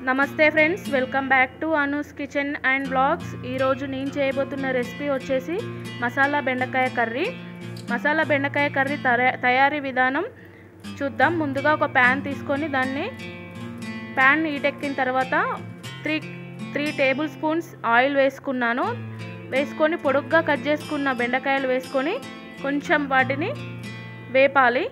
నమస్తే friends welcome back to Anu's kitchen and blogs ఈరోజు నేను చేయబోతున్న రెసిపీ వచ్చేసి మసాలా బెండకాయ కర్రీ మసాలా బెండకాయ కర్రీ తయా- తయారీ విధానం చూద్దాం ముందుగా ఒక ప్యాన్ తీసుకొని దాన్ని ప్యాన్ ఈటెక్కిన తర్వాత three three tablespoons oil వేసుకున్నాను వేసుకొని పొడుగ్గా కట్ చేసుకున్న బెండకాయలు వేసుకొని కొంచెం వాటిని వేపాలి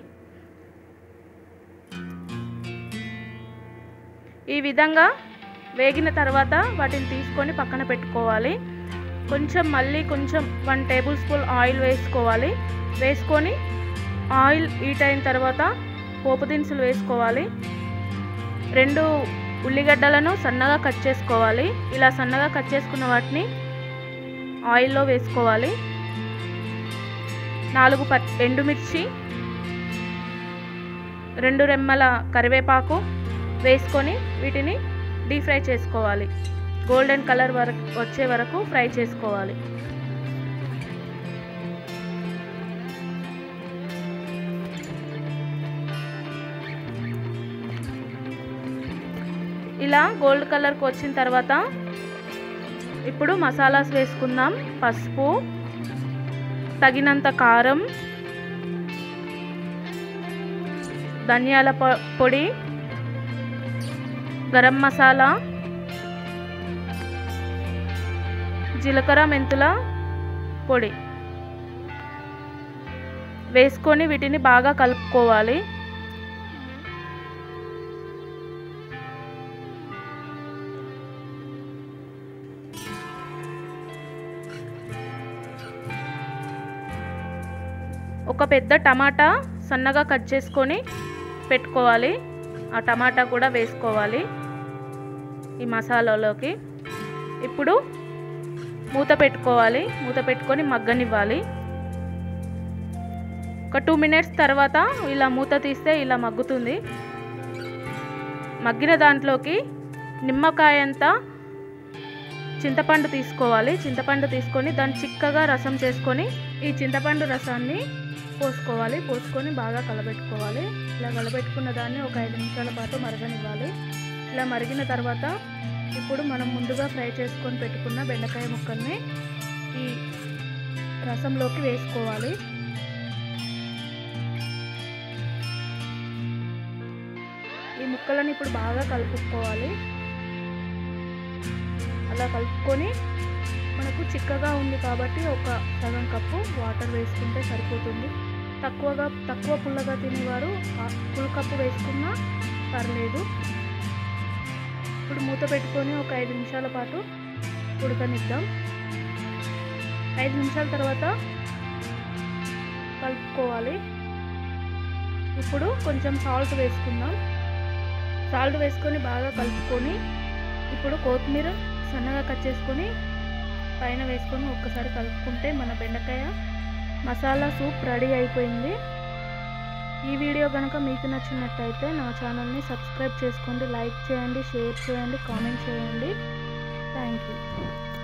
ఈ విధంగా వేగిన తర్వాత వాటిని తీసుకొని పక్కన పెట్టుకోవాలి కొంచెం మళ్ళీ కొంచెం వన్ టేబుల్ స్పూన్ ఆయిల్ వేసుకోవాలి వేసుకొని ఆయిల్ హీట్ అయిన తర్వాత పోపు దినుసులు వేసుకోవాలి రెండు ఉల్లిగడ్డలను సన్నగా కట్ చేసుకోవాలి ఇలా సన్నగా కట్ చేసుకున్న వాటిని ఆయిల్లో వేసుకోవాలి నాలుగు ప ఎండుమిర్చి రెండు రెమ్మల కరివేపాకు వేసుకొని వీటిని డీప్ ఫ్రై చేసుకోవాలి గోల్డెన్ కలర్ వరకు వచ్చే వరకు ఫ్రై చేసుకోవాలి ఇలా గోల్డ్ కలర్కి వచ్చిన తర్వాత ఇప్పుడు మసాలాస్ వేసుకుందాం పసుపు తగినంత కారం ధనియాల పొ- పొడి గరం మసాలా జీలకర్ర మెంతుల పొడి వేసుకొని వీటిని బాగా కలుపుకోవాలి ఒక పెద్ద టమాటా సన్నగా కట్ చేసుకొని పెట్టుకోవాలి ఆ టమాటా కూడా వేసుకోవాలి ఈ మసాలాలోకి ఇప్పుడు మూత పెట్టుకోవాలి మూత పెట్టుకొని మగ్గనివ్వాలి ఒక టూ మినిట్స్ తర్వాత ఇలా మూత తీస్తే ఇలా మగ్గుతుంది మగ్గిన దాంట్లోకి నిమ్మకాయ అంతా చింతపండు తీసుకోవాలి చింతపండు తీసుకొని దాన్ని చిక్కగా రసం చేసుకొని ఈ చింతపండు రసాన్ని పోసుకోవాలి పోసుకొని బాగా కలబెట్టుకోవాలి ఇలా కలబెట్టుకున్న దాన్ని ఒక ఐదు నిమిషాల పాటు మరగనివ్వాలి ఇలా మరిగిన తర్వాత ఇప్పుడు మనం ముందుగా ఫ్రై చేసుకొని పెట్టుకున్న బెండకాయ ముక్కల్ని ఈ రసంలోకి వేసుకోవాలి ఈ ముక్కలను ఇప్పుడు బాగా కలుపుకోవాలి అలా కలుపుకొని మనకు చిక్కగా ఉంది కాబట్టి ఒక సగం కప్పు వాటర్ వేసుకుంటే సరిపోతుంది తక్కువగా తక్కువ పుల్లగా తినేవారు ఫుల్ కప్పు వేసుకున్నా పర్లేదు ఇప్పుడు మూత పెట్టుకొని ఒక ఐదు నిమిషాల పాటు ఉడకనిద్దాం ఐదు నిమిషాల తర్వాత కలుపుకోవాలి ఇప్పుడు కొంచెం సాల్ట్ వేసుకుందాం సాల్ట్ వేసుకొని బాగా కలుపుకొని ఇప్పుడు కొత్తిమీర సన్నగా కట్ చేసుకొని పైన వేసుకొని ఒక్కసారి కలుపుకుంటే మన బెండకాయ మసాలా సూప్ రెడీ అయిపోయింది ఈ వీడియో కనుక మీకు నచ్చినట్టయితే నా ఛానల్ని సబ్స్క్రైబ్ చేసుకోండి లైక్ చేయండి షేర్ చేయండి కామెంట్ చేయండి థ్యాంక్ యూ